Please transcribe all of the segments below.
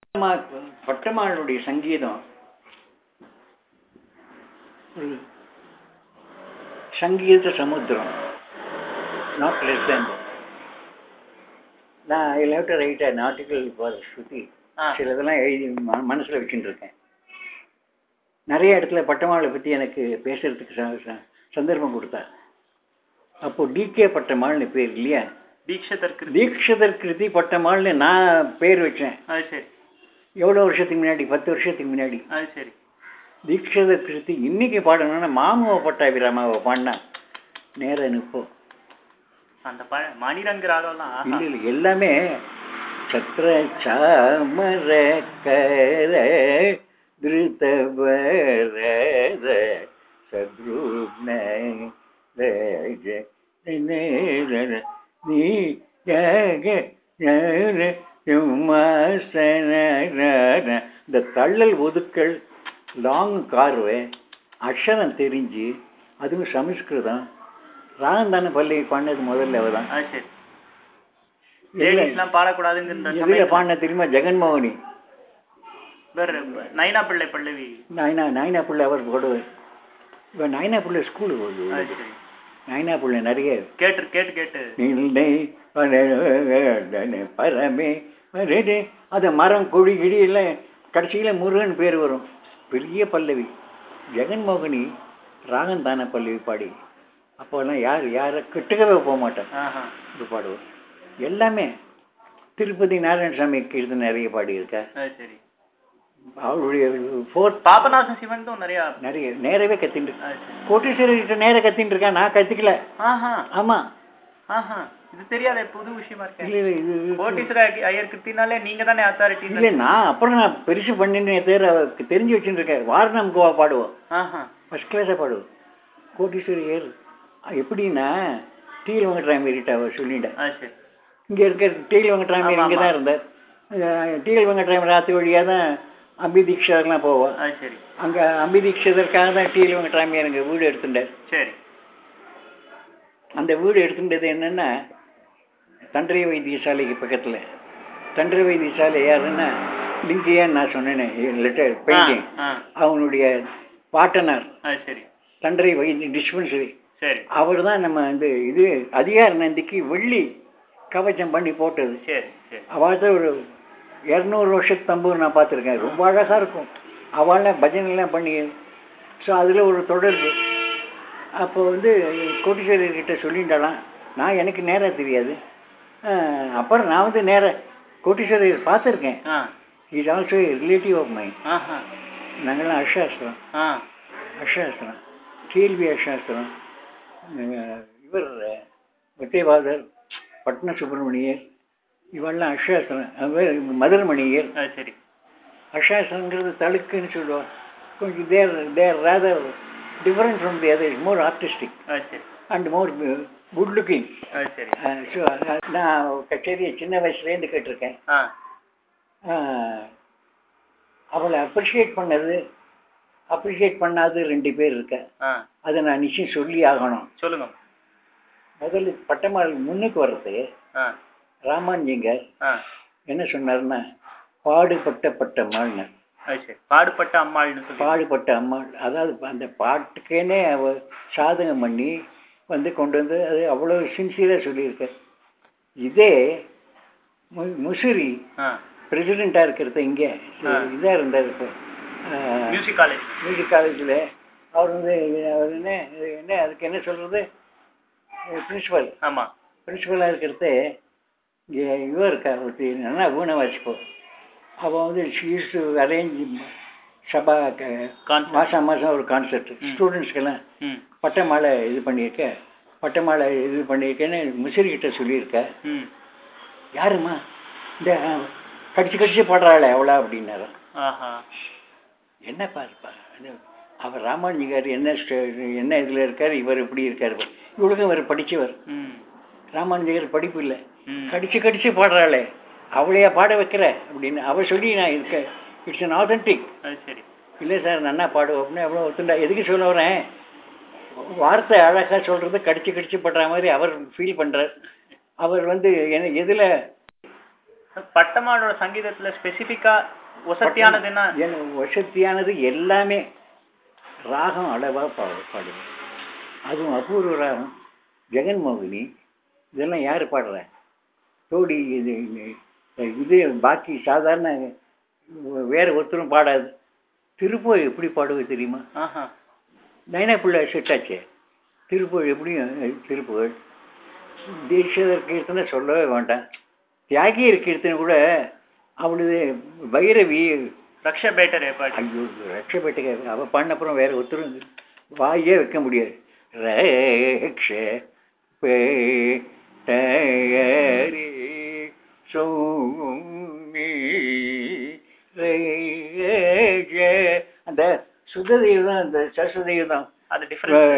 பட்டமாளுடைய சங்கீதம் ஒரு சங்கீத சமுத்திரம் நாட் லெஸ் தேன் நான் I love to write an article for Shruti ஆ. சிலதெல்லாம் எழுதி ம- மனசுல வச்சுட்டு இருக்கேன் நிறைய இடத்துல பட்டமாளை பத்தி எனக்கு பேசுறதுக்கு ச- ச- சந்தர்ப்பம் கொடுத்தா அப்போ டிகே பட்டமாள்னு பேர் இல்லையா தீட்சிதர் கிருதி தீக்ஷதர் கிருதி பட்டமாள்னு நான் பேர் வச்சேன் அது சரி எவ்வளோ வருஷத்துக்கு முன்னாடி பத்து வருஷத்துக்கு முன்னாடி அது சரி தீக்ஷதர் கிருதி இன்னைக்கு பாடணும்னா மாமுவ பட்டாபிராமாவை பாடினா நேர நிற்போம் அந்த பழ மணிரங்க ராகம்லாம் ஆஹா. இல்ல இல்ல எல்லாமே சத்ர சாமர கர திருத பரத சத்ருக்ன ரஜ நேர நீ ஜக ஞர சிம்மாசன ரர. இந்த தள்ளல் ஒதுக்கல் லாங் கார்வை அக்ஷரம் தெரிஞ்சு அதுவும் சமஸ்கிருதம் ராகம் தானே பல்லவி பாடினது முதல்ல அவ தான் அது சரி லேடிஸ்லாம் பாடக்கூடாதுங்கிற எதுல சமயத்துல பாடின தெரியுமா ஜெகன்மோகனி வேற நைனா பிள்ளை பல்லவி நாயனா நாயனா பிள்ளை அவர் போடுவார் இவன் நாயனா பிள்ளை ஸ்கூலுக்கு அது போகுது சரி நாயனா பிள்ளை நிறைய கேட்டு கேட்டு கேட்டு நின்னை பரமே பரமே பரடே. அது மரம் கொடி கிடி எல்லாம் கடைசியில் முருகன் பேர் வரும் பெரிய பல்லவி ஜெகன்மோகனி ராகம் தானே பல்லவி பாடி அப்போல்லாம் யார் யாரை கிட்டக்கவே போக மாட்டேன் ஆஹா இது பாடுவோம் எல்லாமே திருப்பதி நாராயணசாமி கீர்த்தனை நிறைய பாடியிருக்கா அது சரி அவருடைய ஃபோர்த் பாபநாசம் சிவன் தான் நிறைய நிறைய நேரவே கத்தின்னு அது சரி கோட்டீஸ்வரர் கிட்ட நேர கத்தின்னு இருக்கேன் நான் கத்திக்கல ஆஹா ஆமா ஆஹா இது தெரியாத புது விஷயமா இல்ல இருக்கேன் இல்ல இது இது- கோட்டீஸ்வர ஐயர் கிருத்தினாலே நீங்க தானே அத்தாரிட்டி இல்ல நான் அப்புறம் நான் பெருசு பண்ணின்னு பேர் அவருக்கு தெரிஞ்சு வச்சுட்டு இருக்கேன் வாரணம் கோவா பாடுவோம் ஆஹா ஃபர்ஸ்ட் கிளாஸாக பாடுவோம் கோட்டீஸ்வரர் எப்படின்னா டீல் வெங்கட்ராம் ஏறிட்டா அவர் சொல்லிட்டேன் அது சரி இங்க இருக்க டீல் வெங்கட்ராம் ஆமா, இங்கே தான் இருந்தார் அஹ் டீல் வெங்கட்ராம் ராத்து வழியா தான் அம்பி தீக்ஷதர்லாம் போவோம் அது சரி அங்க அம்பி தீக்ஷதற்காக தான் டீல் வெங்கட்ராமியார் எங்க வீடு எடுத்துட்டார் சரி அந்த வீடு எடுத்துட்டது என்னன்னா தண்டரை வைத்தியசாலைக்கு பக்கத்துல தண்டரை வைத்தியசாலை யாருன்னா லிங்கியான்னு நான் சொன்னேனே லெட்டர் பெயிண்டிங் ஆ, ஆ, அவனுடைய பாட்டனார் அது சரி தண்டரை வைத்திய டிஸ்பென்சரி சரி அவர் தான் நம்ம வந்து இது அதிகார நந்திக்கு வெள்ளி கவச்சம் பண்ணி போட்டது சரி சரி அவள் ஒரு இரநூறு வருஷத்து தம்பூர் நான் பார்த்துருக்கேன் ரொம்ப அழகா இருக்கும் அவள்லாம் பஜனைலாம் பண்ணி ஸோ அதில் ஒரு தொடர்பு அப்போ வந்து கோட்டீஸ்வரர் கிட்ட சொல்லிட்டாலாம் நான் எனக்கு நேராக தெரியாது அஹ் அப்புறம் நான் வந்து நேராக கோட்டீஸ்வரர் பார்த்துருக்கேன் ah is also relative of my ஆஹா நாங்கள்லாம் அஷாஸ்திரம் ஆ அஷாஸ்திரம் கேள்வி அஷாஸ்திரம் அஹ் இவர் வித்தியபாதர் பட்ன சுப்பிரமணியர் இவெல்லாம் அஷாஸ்திரம் அவர் மதுரமணியர் அது சரி அஷாஸ்திரங்கிறது தழுக்குன்னு சொல்லுவார் கொஞ்சம் there there rather different from the other more artistic அது சரி அண்ட் மோர் குட் லுக்கிங் அது சரி ஸோ நான் கச்சேரியை சின்ன வயசுலேருந்து கேட்டிருக்கேன் ஆ அஹ் அவளை அப்ரிஷியேட் பண்ணது அப்ரிஷியேட் பண்ணாது ரெண்டு பேர் இருக்க ஆ அதை நான் நிச்சயம் சொல்லி ஆகணும் சொல்லுங்க முதல்ல பட்டமாள் முன்னுக்கு வர்றது ஆ ராமான்ஜிங்கர் ஆ என்ன சொன்னார்னா பாடுபட்ட பட்டம்மாள்னு அது சரி பாடுபட்ட அம்மாள்னு சொல்லி பாடுபட்ட அம்மாள் அதாவது அந்த பாட்டுக்கேனே அவ சாதகம் பண்ணி வந்து கொண்டு வந்து அது அவ்வளோ சின்சியராக சொல்லியிருக்க இதே மு- முசிறி ஆ பிரசிடெண்ட்டாக இருக்கிறது இங்கே ஆ. இதாக இருந்தார் இப்போ மியூசிக் காலேஜ் மியூசிக் காலேஜில் அவர் வந்து அவர் என்ன இது என்ன அதுக்கு என்ன சொல்கிறது பிரின்சிபல் ஆமா பிரின்சிபலாக இருக்கிறது இங்கே இவன் இருக்கா ஒருத்தி நல்லா வீணை வாசிப்போம் அவள் வந்து ஷீஸ் அரேஞ்ச் சபா க- Concert. மாசம் மாதம் ஒரு கான்சர்ட் ம். ஸ்டூடெண்ட்ஸ்க்கெல்லாம் ம் பட்டமாலை இது பண்ணியிருக்க பட்டமாலை இது பண்ணியிருக்கேன்னு முசிறிக்கிட்ட சொல்லியிருக்க ம் யாரும்மா இந்த அஹ், கடிச்சு கடிச்சு பாடுறாளே எவ்வளோ அப்படின்னாரு ஆஹா என்ன பாருப்பா அது அவர் ராமானுஜிகார் என்ன ஸ்ட- என்ன இதில் இருக்கார் இவர் இப்படி இருக்கார் பாரு. இவளுக்கும் இவர் படிச்சவர் ம் ராமானுஜிகர் படிப்பு இல்லை ம் கடிச்சு கடிச்சு பாடுறாளே அவளையா பாட வைக்கிற அப்படின்னு அவ சொல்லி நான் இருக்க இட்ஸ் an authentic அது சரி இல்லை சார் நன்னா பாடுவோம் அப்படின்னு எவ்வளோ ஒத்துண்டா எதுக்கு சொல்ல வரேன் வார்த்தை அழகாக சொல்கிறது கடிச்சு கடிச்சு படுற மாதிரி அவர் ஃபீல் பண்ணுறார் அவர் வந்து என்ன எதில் பட்டமாளோட சங்கீதத்துல ஸ்பெசிபிக்கா வசதியானதுன்னா என் வசதியானது எல்லாமே ராகம் அளவா பாடு பாடுவேன் அதுவும் அபூர்வ ராகம் ஜெகன்மோகினி இதெல்லாம் யார் பாடுறா தோடி இது இது பாக்கி சாதாரண வேற ஒருத்தரும் பாடாது திருப்பூர் எப்படி பாடுவது தெரியுமா ஆஹா நைனா பிள்ளை செட்டாச்சே திருப்புகழ் எப்படியும் திருப்புகழ் தீட்சிதர் கீர்த்தனை சொல்லவே வேண்டாம் தியாகியர் கீர்த்தனை கூட அவளுது வைரவி ரக்ஷ பேட்டர் பாட்டு ஐயோ ரட்சப்பட்டுக்க அவள் பண்ணப்புறம் வேற ஒருத்தரும் வாயே வைக்க முடியாது ரக்ஷ பேட்டரி சௌமி ரேஜ. அந்த சுததேவ் தான் அந்த சரஸ்வதேவ் தான் அது டிஃபரெண்ட்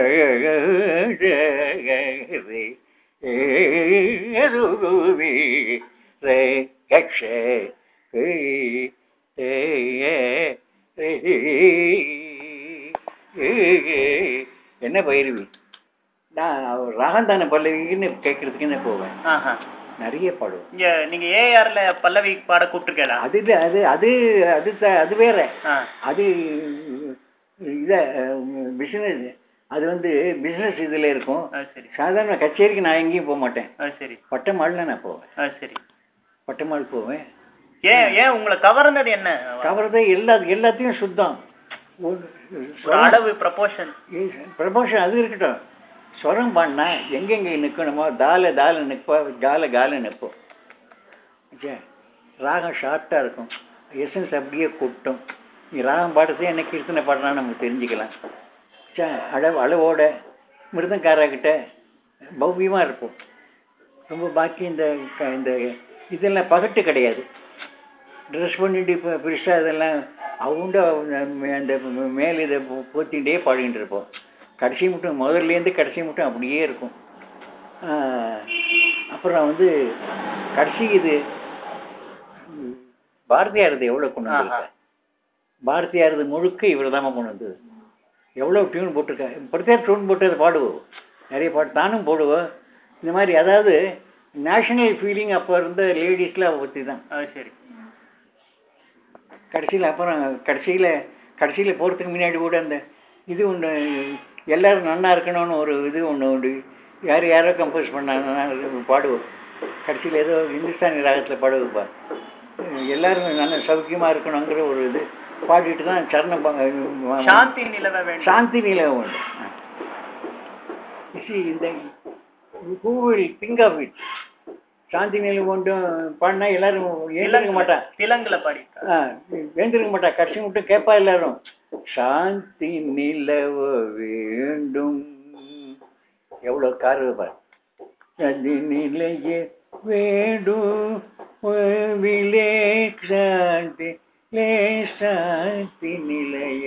என்ன பயிர்வி நான் ராகந்தான பல்லவின்னு கேட்கறதுக்குன்னு போவேன் ஆஹா நிறைய பாடுவேன் இங்க நீங்க ஏஆர்ல பல்லவி பாட கூப்பிட்டுருக்கேளா அது இல்ல, அது அது அது த- அது வேற ஆ அது இத பிசினஸ் அது வந்து பிசினஸ் இதுல இருக்கும் ஆ, சரி சாதாரண கச்சேரிக்கு நான் எங்கேயும் போக மாட்டேன் ஆ சரி பட்டமாள்ல நான் போவேன் ஆ சரி பட்டமாள் போவேன் ஏன் ஏன் உங்களை கவர்ந்தது என்ன கவரதை எல்லா எல்லாத்தையும் சுத்தம் ஒரு அளவு ப்ரப்போர்ஷன் ப்ரமோஷன் அது இருக்கட்டும் ஸ்வரம் பாடினா எங்கெங்கே நிற்கணுமோ தால தால நிற்போம் கால கால நிற்போம் சே ராகம் ஷார்ட்டாக இருக்கும் எசன்ஸ் அப்படியே கொட்டும் நீ ராகம் பாடுறதே என்ன கீர்த்தனை பாடுறான்னு நமக்கு தெரிஞ்சுக்கலாம் சே அளவு அளவோட மிருதங்காரர்கிட்ட பவ்யமாக இருப்போம் ரொம்ப பாக்கி இந்த க- இந்த இதெல்லாம் பகட்டு கிடையாது ட்ரெஸ் பண்ணிட்டு இப்போ பெருசாக இதெல்லாம் அவங்க அந்த மேலே இதை போ- போத்திட்டே பாடிட்டு இருப்போம் கடைசி மட்டும் முதல்லேருந்து கடைசி மட்டும் அப்படியே இருக்கும் ஆஹ், அப்புறம் வந்து கடைசி இது ம், பாரதியாரது எவ்வளோ கொண்டு வந்திருக்க பாரதியாரது முழுக்க இவர் தான் கொண்டு வந்தது எவ்வளோ டியூன் போட்டிருக்காரு இப்படித்தான் டியூன் போட்டு அதை பாடுவோம் நிறைய பாட்டு தானும் போடுவோம் இந்த மாதிரி அதாவது நேஷனல் ஃபீலிங் அப்போ இருந்த லேடிஸில் அவ பற்றி தான் ஆ சரி கடைசியில் அப்புறம் கடைசியில் கடைசியில் போகிறதுக்கு முன்னாடி கூட அந்த இது ஒன்று எல்லாரும் நன்னா இருக்கணும்னு ஒரு இது ஒன்று உண்டு யார் யாரோ கம்போஸ் பண்ணாங்க பாடுவோம் கடைசியில் ஏதோ இந்துஸ்தானி ராகத்தில் பாடுவோப்பா எல்லாரும் நல்ல சௌக்கியமாக இருக்கணுங்கிற ஒரு இது பாடிட்டு தான் சரணம் பா- சாந்தி நிலவ வேண்டும் சாந்தி நிலவு உண்டு See, இந்த who will think of it சாந்தி நிலவு ஒன்றும் பாடினா எல்லாரும் எழுந்திருக்க மாட்டான் திலங்குல பாடி ஆ, எழுந்திருக்க மாட்டா கடைசி மட்டும் கேட்பா எல்லாரும் சாந்தி நிலவ வேண்டும் எவ்வளவு காரு பார் சாந்தி நிலைய வேண்டும் விலே சாந்தி லே சாந்தி நிலைய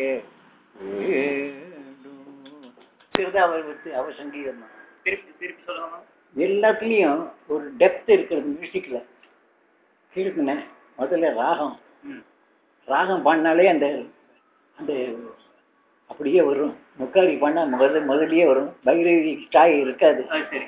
வேண்டும் சிறிது அவர் விட்டு அவர் சங்கீதம் தான். திருப்பி திருப்பி சொல்லுங்க எல்லாத்துலேயும் ஒரு டெப்த் இருக்கிறது மியூசிக்கில் இருக்குண்ணே முதல்ல ராகம் ம் ராகம் பாடினாலே அந்த அந்த அப்படியே வரும் முக்காரி பாடினா முதல்ல முதல்லயே வரும் பைரவி ஸ்டாய் இருக்காது ஆ சரி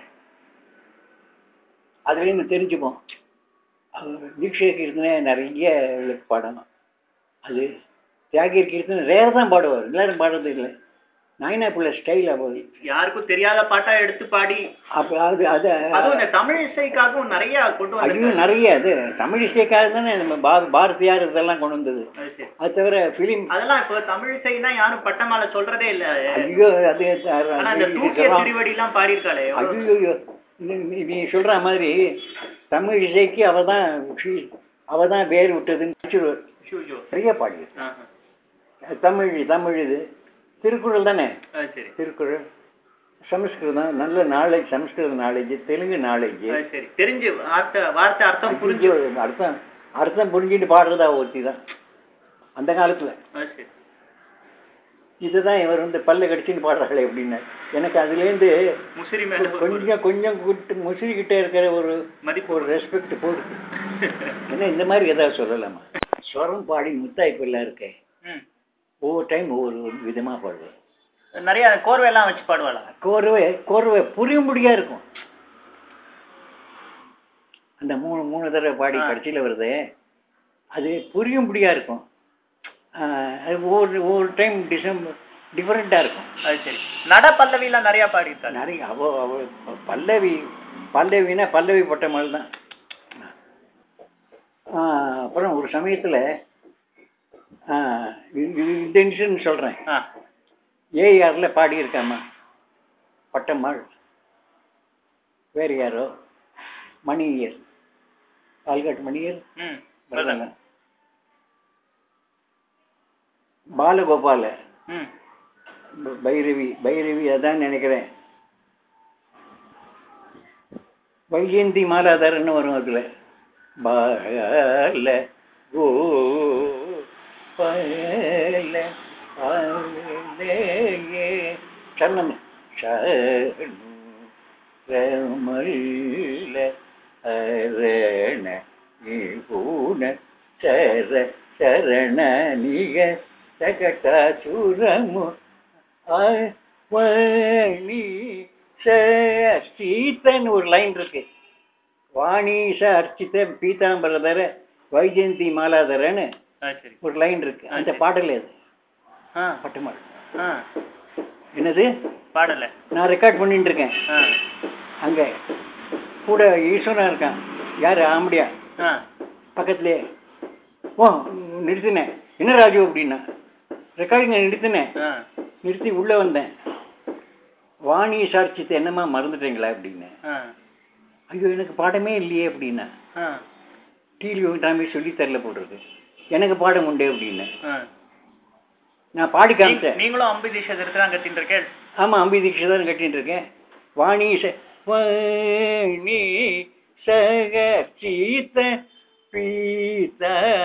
அதுலேருந்து தெரிஞ்சுப்போம் அவர் தீட்சை கீர்த்தனை நிறைய இவளுக்கு பாடணும் அது தியாகி கீர்த்தனை ரேர் தான் பாடுவார் எல்லாரும் பாடுறது இல்லை நாயனா பிள்ளை ஸ்டைலாக போய் யாருக்கும் தெரியாத பாட்டா எடுத்து பாடி அப்போ அது அது அதுவும் இந்த தமிழ் இசைக்காகவும் நிறைய கொண்டு ஐயோ வந்து நிறைய அது தமிழ் இசைக்காக தானே நம்ம பார பாரதியார் இதெல்லாம் கொண்டு வந்தது சரி அது தவிர ஃபிலிம் அதெல்லாம் இப்போ தமிழ் இசைனா யாரும் பட்டமால சொல்றதே இல்ல ஐயோ அது ஆனா இந்த தூக்கிய திருவடி எல்லாம் பாடியிருக்காளே எவ்வளவு- ஐயோ நீ சொல்ற மாதிரி தமிழ் இசைக்கு அவ தான் அவ தான் வேர் விட்டதுன்னு வச்சிருவார். ஷூஜோ. நிறைய பாடி ஆஹா. தமிழ் தமிழ் இது திருக்குறள் தானே ஆ, சரி திருக்குறள் சமஸ்கிருதம் நல்ல நாலேஜ் சமஸ்கிருத நாலேஜ் தெலுங்கு நாலேஜ் ஆ, சரி தெரிஞ்சு வார்த்தை வார்த்தை அர்த்தம் புரிஞ்சு அர்த்தம் அர்த்தம் புரிஞ்சுட்டு பாடுறதா ஒருத்தி தான் அந்த காலத்துல ஆ, சரி இதுதான் இவர் வந்து பல்ல கடிச்சுன்னு பாடுறாங்களே அப்படின்னு எனக்கு அதுலேருந்து முசிறி மேல ஒரு கொஞ்சம் கொஞ்சம் கூட்டு முசிறிக்கிட்ட இருக்கிற ஒரு மதிப்பு ஒரு ரெஸ்பெக்ட் போடுது ஏன்னா இந்த மாதிரி ஏதாவது சொல்லலாமா ஸ்வரம் பாடி முத்தாய்ப்பு இருக்கே ம். ஒவ்வொரு டைம் ஒவ்வொரு விதமா பாடுவேன் நிறைய கோர்வையெல்லாம் வச்சு பாடுவாளா கோர்வை கோர்வை புரியும்படியா இருக்கும் அந்த மூணு மூணு தடவை பாடி ஆ. கடைசியில் வருது அது புரியும்படியாக இருக்கும் ஆஹ் அது ஒவ்வொரு ஒவ்வொரு டைம் டிசம்பர் டிஃப்ரெண்ட்டாக இருக்கும் அது சரி நட பல்லவிலாம் நிறைய பாடியிருக்காரு நிறைய அவ அவ பல்லவி பல்லவினா பல்லவி பட்ட மாதிரி தான் ஆஹ் அப்புறம் ஒரு சமயத்தில் இந்த இன்சிடென்ட் சொல்கிறேன் ஆ ஏஆரில் பாடியிருக்காம்மா பட்டம்மாள் வேறு யாரோ மணியர் பால்காட்டு மணியர் ம் வருதாங்க பாலகோபால ம் ப- பைரவி பைரவி அதான் நினைக்கிறேன் வைஜெயந்தி மாலாதாரன்னு வரும் அதுல பால கோ பல பலே சரணம் சரணு ரமல்ல அரண நிபுண சர சரண நிக சகடாசுரமு வாணி அர்ச்சித்தன்னு ஒரு லைன் இருக்கு வாணீச அர்ச்சித பீதாம்பரதர வைஜெயந்தி மாலாதரன்னு அது சரி ஒரு லைன் இருக்கு அந்த பாடல் அது ஆ பட்டுமாள் ஆ என்னது பாடல நான் ரெக்கார்ட் பண்ணிட்டு இருக்கேன் ஆ அங்க கூட ஈஸ்வரன் இருக்கான் யாரு ஆம்படியா ஆ பக்கத்துலயே ஓ நிறுத்தினேன் என்ன ராஜு அப்படின்னா ரெக்கார்டிங் நிறுத்தினேன் ஆ நிறுத்தி உள்ள வந்தேன் வாணி சாட்சியத்தை என்னம்மா மறந்துட்டீங்களா அப்படின்னு ஆ ஐயோ எனக்கு பாடமே இல்லையே அப்படின்னா ஆ டிவி டாமி சொல்லி தரல போட்டிருக்கு எனக்கு பாடம் உண்டு அப்படின்னு ஆ நான் பாடி நீ- காமிச்சேன் நீங்களும் அம்பி தீட்சை தான் கத்தின்னு இருக்கேன் ஆமாம் அம்பி தீட்சை தான் கட்டின்னு இருக்கேன் வாணி ச வாணி சகீத பீத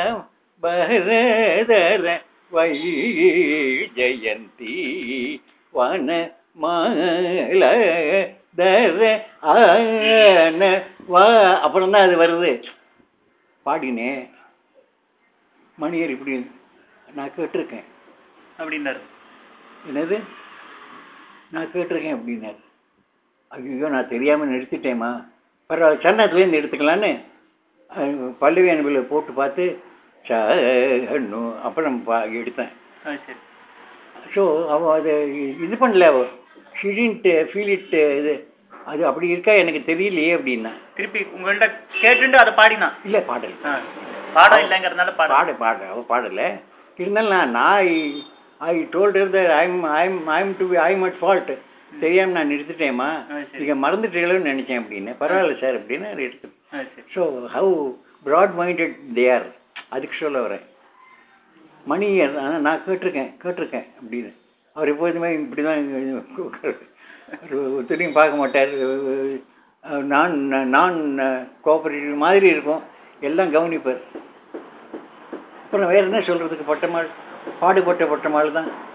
பரதர வை ஜெயந்தி வன மால தர ஆன வா அப்புறம் தான் அது வருது பாடினேன் மணியர் இப்படி நான் கேட்டிருக்கேன் அப்படின்னாரு என்னது நான் கேட்டிருக்கேன் அப்படின்னாரு ஐயோ நான் தெரியாமல் நிறுத்திட்டேம்மா பரவாயில்ல சன்னத்துலேருந்து எடுத்துக்கலான்னு அஹ், பல்லவி அனுப்பில் போட்டு பார்த்து சன்னு அப்புறம் பா எடுத்தேன் அது சரி ஸோ அவள் அதை இது பண்ணல அவள் ஷிடின்ட்டு ஃபீல் இட் இது அது அப்படி இருக்கா எனக்கு தெரியலையே அப்படின்னா திருப்பி உங்கள்ட்ட கேட்டுட்டு அதை பாடினான் இல்லை பாடல் ஆ பாடம் இல்லைங்கிறதுனால பாடம் பாட பாட அவள் பாடலை இருந்தாலும் நான் நான் I told that I'm I'm I'm to I'm at fault தெரியாமல் நான் நிறுத்திட்டேம்மா ஆ, சரி. நீங்கள் மறந்துட்டீங்களோன்னு நினச்சேன் அப்படின்னு பரவாயில்ல சார் அப்படின்னு நான் எடுத்து அது சரி so how broad minded they are அதுக்கு சொல்ல வரேன் மணி ஆனால் நான் கேட்டிருக்கேன் கேட்டிருக்கேன் அப்படின்னு அவர் எப்போதுமே இப்படி தான் ஒருத்தரையும் பார்க்க மாட்டார் அஹ் நான் நான் கோஆபரேட்டிவ் மாதிரி இருக்கும் எல்லாம் கவனிப்பார் அப்புறம் வேறு என்ன சொல்கிறதுக்கு பட்டமாள் பாடுபட்ட பட்டமாள் தான்